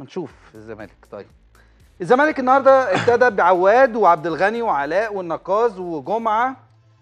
نشوف الزمالك طيب الزمالك النهارده ابتدى بعواد وعبد الغني وعلاء والنقاز وجمعه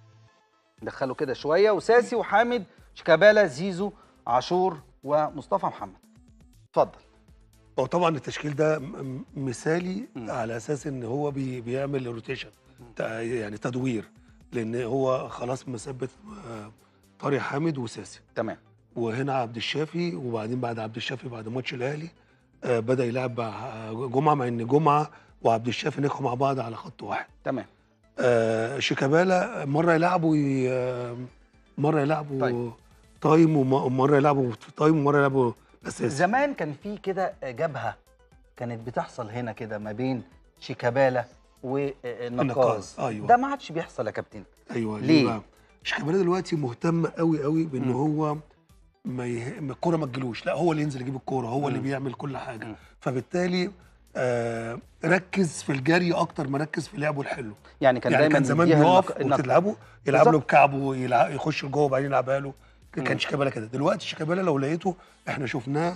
دخلوا كده شويه وساسي وحامد شيكابالا زيزو عاشور ومصطفى محمد اتفضل هو طبعا التشكيل ده م- مثالي على اساس ان هو بي بيعمل روتيشن يعني تدوير لان هو خلاص مثبت آه، طارق حامد وساسي تمام وهنا عبد الشافي وبعدين بعد عبد الشافي بعد ماتش الاهلي آه، بدا يلعب مع جمعه مع ان جمعه وعبد الشافي نجحوا مع بعض على خط واحد تمام آه، شيكابالا مره يلعبوا ي- آه، مره يلعبوا طيب. تايم وم- ومره يلعبوا تايم ومره يلعبوا اساسي زمان كان في كده جبهه كانت بتحصل هنا كده ما بين شيكابالا والنقاز النقاز، أيوة. ده ما عادش بيحصل يا كابتن ايوه ليه؟ بقى؟ شيكابالا دلوقتي مهتم قوي قوي بان مم. هو ما يه... ما الكوره ما تجيلوش لا هو اللي ينزل يجيب الكوره هو اللي مم. بيعمل كل حاجه مم. فبالتالي آه ركز في الجري اكتر ما ركز في لعبه الحلو يعني كان يعني دايما كان زمان يديها بيقف النق- النق- وتلعبه يلعب له بالظبط. بكعبه يلعب يخش لجوه وبعدين يلعبها له مم. كان شيكابالا كده دلوقتي شيكابالا لو لقيته احنا شفناه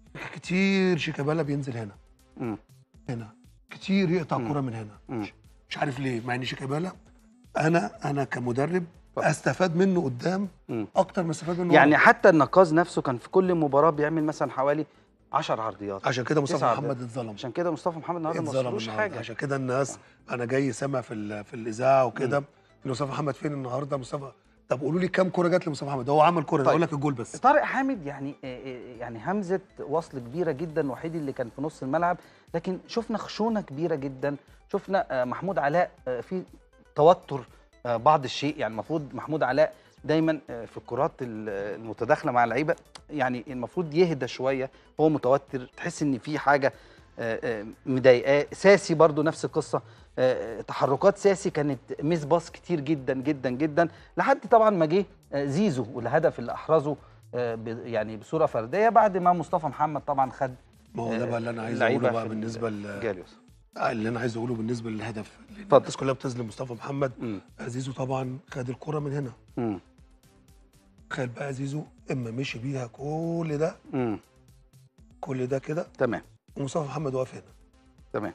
كتير شيكابالا بينزل هنا مم. هنا كتير يقطع مم. كوره من هنا مم. مش- مش عارف ليه مع ان شيكابالا انا انا كمدرب طب. استفاد منه قدام مم. اكتر ما استفاد منه يعني ورا. حتى النقاز نفسه كان في كل مباراه بيعمل مثلا حوالي 10 عرضيات عشان كده مصطفى تسعة محمد اتظلم عشان كده مصطفى محمد النهارده ما اتظلم وصلوش النهارده حاجه عشان كده الناس انا جاي سامع في ال- في الاذاعه وكده ان مصطفى محمد فين النهارده مصطفى طب قولوا لي كام كوره جت لمصطفى محمد هو عمل كوره طيب. طيب. اقول لك الجول بس طارق حامد يعني يعني همزه وصل كبيره جدا الوحيد اللي كان في نص الملعب لكن شفنا خشونه كبيره جدا شفنا آه، محمود علاء آه، في توتر آه، بعض الشيء يعني المفروض محمود علاء دايما آه، في الكرات ال- المتداخله مع اللعيبه يعني المفروض يهدى شويه هو متوتر تحس ان في حاجه آه، آه، مضايقاه ساسي برضو نفس القصه آه، تحركات ساسي كانت ميس باص كتير جدا جدا جدا لحد طبعا ما جه آه، زيزو والهدف اللي احرزه آه، ب- يعني بصوره فرديه بعد ما مصطفى محمد طبعا خد ما هو ده بقى اللي انا عايز لعيبة اقوله بقى في بالنسبه ل... جاليوس اللي انا عايز اقوله بالنسبه للهدف لأن اتفضل. الناس كلها بتظلم مصطفى محمد مم. زيزو طبعا خد الكره من هنا مم. تخيل بقى زيزو اما مشي بيها كل ده مم. كل ده كده تمام ومصطفى محمد واقف هنا تمام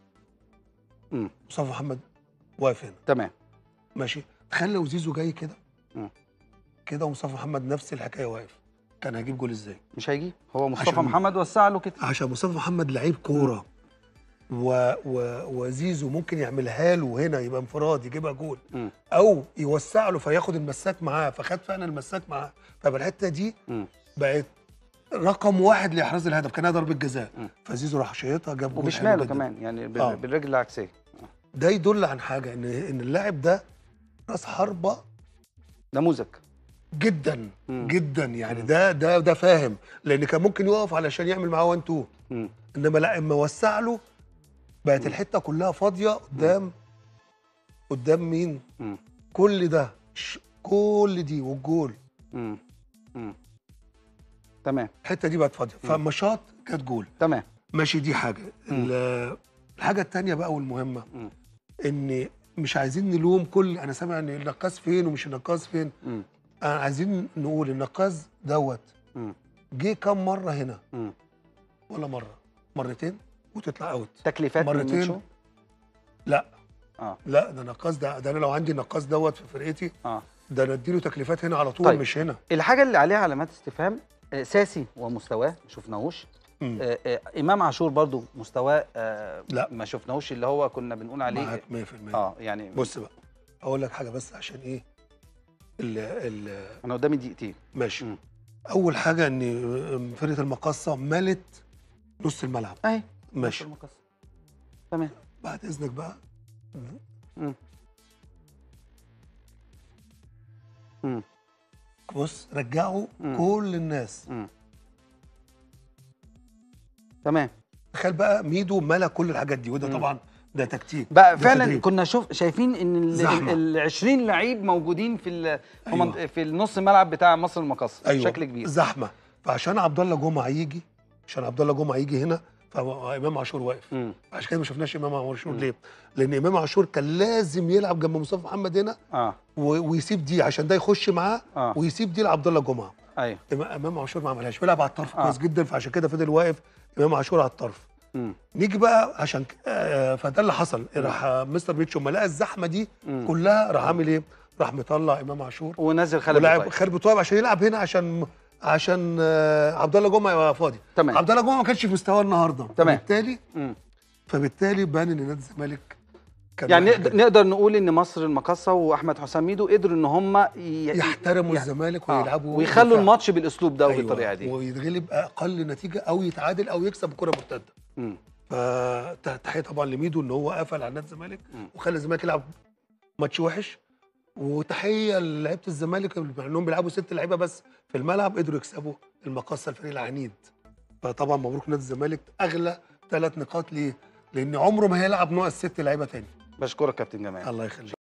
مم. مصطفى محمد واقف هنا تمام ماشي تخيل لو زيزو جاي كده مم. كده ومصطفى محمد نفس الحكايه واقف كان هيجيب جول ازاي مش هيجي هو مصطفى عشان- محمد وسع له كده عشان مصطفى محمد لعيب كوره و... و... وزيزو ممكن يعملها له هنا يبقى انفراد يجيبها جول مم. او يوسع له فياخد المساك معاه فخد فعلا المساك معاه فبقى الحته دي مم. بقت رقم واحد لاحراز الهدف كانها ضربه جزاء مم. فزيزو راح شايطها جاب جول حلو وبشماله جداً. كمان يعني بال- آه. بالرجل العكسيه ده يدل عن حاجه ان ان اللاعب ده راس حربه نموذج جدا مم. جدا يعني مم. ده ده ده فاهم لان كان ممكن يقف علشان يعمل معاه 1 2 مم. انما لا اما وسع له بقت الحته كلها فاضيه قدام قدام مين مم. كل ده ش- كل دي والجول مم. مم. تمام الحته دي بقت فاضيه فاما شاط كانت جول تمام ماشي دي حاجه ال- الحاجه الثانيه بقى والمهمه مم. ان مش عايزين نلوم كل انا سامع ان النقاص فين ومش النقاص فين مم. أنا عايزين نقول النقاص دوت مم. جه كام مره هنا مم. ولا مره مرتين وتطلع اوت تكليفات من مرتين. ميتشو لا اه لا ده نقاص ده ده انا لو عندي النقاص دوت في فرقتي اه ده انا اديله تكليفات هنا على طول طيب. طيب. مش هنا الحاجه اللي عليها علامات استفهام آه، ساسي ومستواه ما شفناهوش مم. آه، آه، امام عاشور برضو مستواه آه، لا. ما شفناهوش اللي هو كنا بنقول عليه معاك 100% اه يعني بص بقى اقول لك حاجه بس عشان ايه ال ال انا قدامي دقيقتين ماشي مم. اول حاجه ان فرقه المقصه ملت نص الملعب اهي ماشي نص المقص. تمام بعد اذنك بقى مم. مم. بص رجعوا مم. كل الناس مم. تمام تخيل بقى ميدو ملا كل الحاجات دي وده مم. طبعا ده تكتيك بقى ده فعلا تدريب. كنا شوف شايفين ان زحمة. ال 20 لعيب موجودين في ال- في, أيوة. منط- في النص الملعب بتاع مصر المقص ايوه بشكل كبير زحمه فعشان عبد الله جمعه يجي عشان عبد الله جمعه يجي هنا فامام عاشور واقف مم. عشان كده ما شفناش امام عاشور مم. ليه؟ لان امام عاشور كان لازم يلعب جنب مصطفى محمد هنا اه و- ويسيب دي عشان ده يخش معاه اه ويسيب دي لعبد الله جمعه ايوه إما- امام عاشور ما عملهاش بيلعب على الطرف آه. كويس جدا فعشان كده فضل واقف امام عاشور على الطرف مم. نيجي بقى عشان ك- آه، فده اللي حصل راح آه، مستر ميتشو لما لقى الزحمه دي مم. كلها راح عامل ايه؟ راح مطلع امام عاشور ونزل خالد ولاعب بطيب. خالد بطويب عشان يلعب هنا عشان عشان آه، عبد الله جمعه يبقى فاضي تمام. عبد الله جمعه ما كانش في مستواه النهارده تمام. فبالتالي مم. فبالتالي بان ان نادي الزمالك كان يعني واحد نقدر, جدا. نقدر نقول ان مصر المقاصه واحمد حسام ميدو قدروا ان هم ي... يحترموا يح- الزمالك آه، ويلعبوا ويخلوا دفاع. الماتش بالاسلوب ده أيوة، وبالطريقه دي ويتغلب اقل نتيجه او يتعادل او يكسب كره مرتده مم. فتحيه طبعا لميدو ان هو قفل على نادي الزمالك مم. وخلى الزمالك يلعب ماتش وحش وتحيه للعيبه الزمالك مع انهم بيلعبوا ست لعيبه بس في الملعب قدروا يكسبوا المقصه الفريق العنيد فطبعا مبروك نادي الزمالك اغلى ثلاث نقاط ليه؟ لان عمره ما هيلعب ناقص ست لعيبه تاني بشكرك كابتن جمال الله يخليك